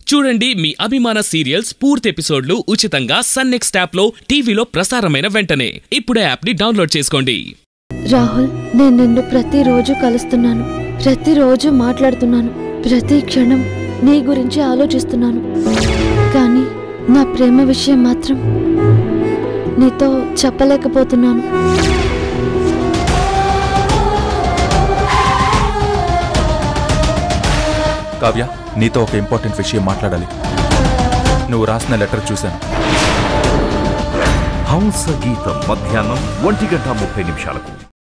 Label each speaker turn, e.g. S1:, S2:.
S1: చూడండి మీ అభిమాన సీరియల్స్ పూర్తి ఎపిసోడ్లు ఉచితంగా సన్ నెక్స్ట్ యాప్ లో టీవీలో ప్రసారమైన వెంటనే ఇప్పుడే యాప్ ని డౌన్లోడ్ చేసుకోండి
S2: రాహుల్ నేను నిన్ను ప్రతిరోజు కలుస్తున్నాను ప్రతిరోజు మాట్లాడుతున్నాను ప్రతి క్షణం నీ గురించి ఆలోచిస్తున్నాను కానీ నా ప్రేమ విషయం మాత్రం నీతో చెప్పలేకపోతున్నాను
S3: కావ్య నీతో ఒక ఇంపార్టెంట్ విషయం మాట్లాడాలి నువ్వు రాసిన లెటర్ చూశాను
S4: హంస గీతం మధ్యాహ్నం ఒంటి గంట ముప్పై నిమిషాలకు